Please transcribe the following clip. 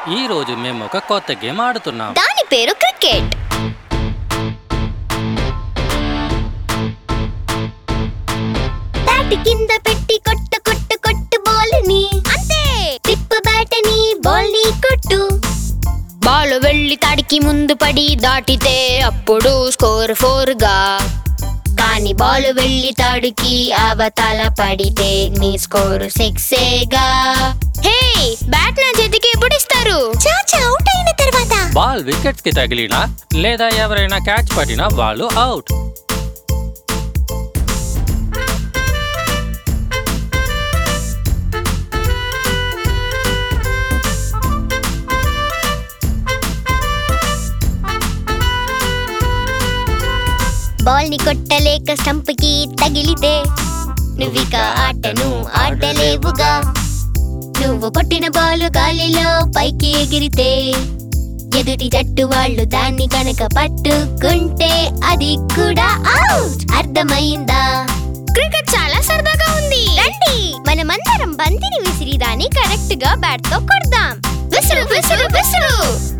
ఈ రోజు మేము ఒక కొత్త గేమ్ ఆడుతున్నాం దాని పేరు క్రికెట్ బ్యాట్ కింద పెట్టి కొట్టు కొట్టు కొట్టు బాల్ ని అంతే తిప్పు బ్యాట్ ని బాల్ ని కొట్టు బాల్ వెళ్ళి తాడికి ముందు పడి దాటితే అప్పుడు స్కోర్ ఫోర్ గా కానీ బాల్ వెళ్ళి తాడికి అవతల పడితే నీ స్కోర్ సిక్సేగా హే బ్యాట్ నా చేతికి ఎప్పుడు ఇస్తారు చాచా అవుట్ అయిన తర్వాత బాల్ వికెట్స్ కి తగిలినా లేదా ఎవరైనా క్యాచ్ పట్టినా వాళ్ళు అవుట్ బాల్ ని కొట్టలేక స్టంప్ కి తగిలితే నువ్విక ఆటను ఆడలేవుగా నువ్వు కొట్టిన బాల్ గాలిలో పైకి ఎగిరితే ఎదుటి జట్టు వాళ్ళు దాన్ని కనుక పట్టుకుంటే అది కూడా అవుట్ అర్థమైందా క్రికెట్ చాలా సరదాగా ఉంది రండి మనమందరం బంతిని విసిరి దాన్ని కరెక్ట్ గా బ్యాట్ తో కొడదాం విసురు విసురు విసురు